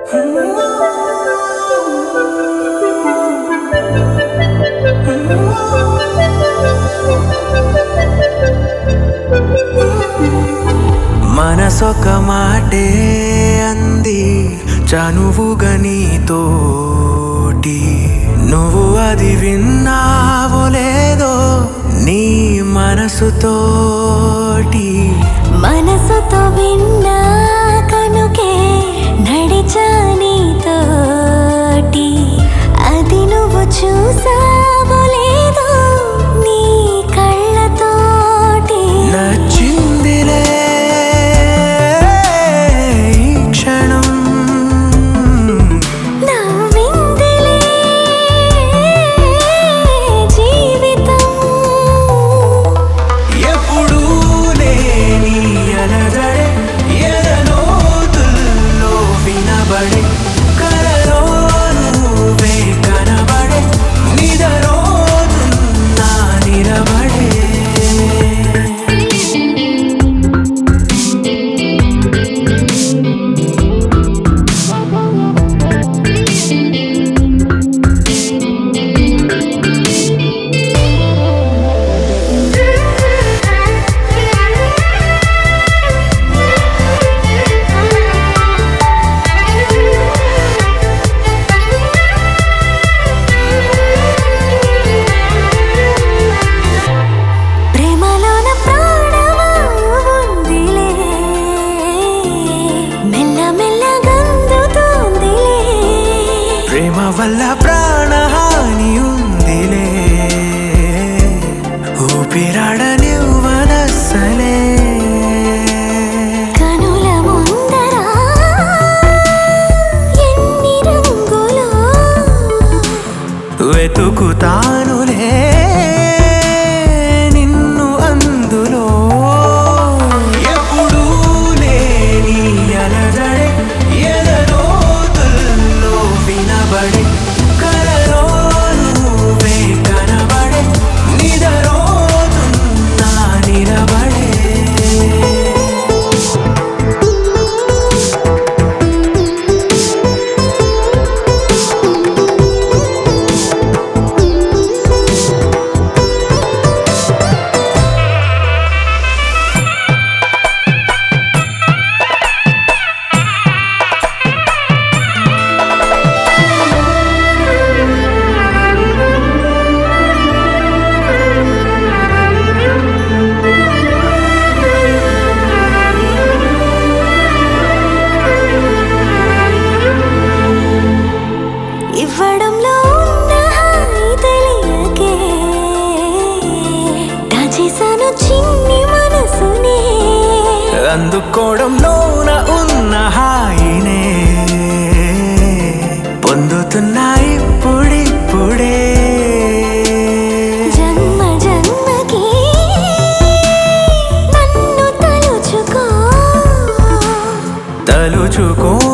మనసొక మాటే అంది చనువుగా నీతోటి నువ్వు అది విన్నావో లేదో నీ మనసుతోటి మనసుతో విన్నా కనుకే నడిచా నీతోటి అది నువ్వు చూసావో లేదో నీ కళ్ళతోటి నచ్చిందిలే ఈ క్షణం నవ్విందిలే జీవితం ఎప్పుడూ లేని అలజడే ఎదలోతుల్లో వినబడే కలలో నువ్వే కనబడే నిదరోతున్నా నిలబడే ప్రేమలోన ప్రాణమా ఉందిలే మెల్ల మెల్ల గందుతోందిలే ప్రేమ వల్ల ప్రాణహాని ఉందిలే ఊపిరాడనివ్వదస్సలే కనుల ముందర ఎన్ని రంగులో వెతుకుతానులే నిన్ను అందులో ఎప్పుడూ లేని అలజడే ఎదలోతుల్లో వినబడే కలలో నువ్వే కనబడే నిదరోతున్నా నిలబడే ఇవ్వడంలో ఉన్న హాయి తెలియకే దాచేశాను చిన్ని మనసునే అందుకోవడంలోన ఉన్న హాయినే పొందుతున్నా ఇప్పుడిప్పుడే జన్మ జన్మకి నన్ను తలుచుకో తలుచుకో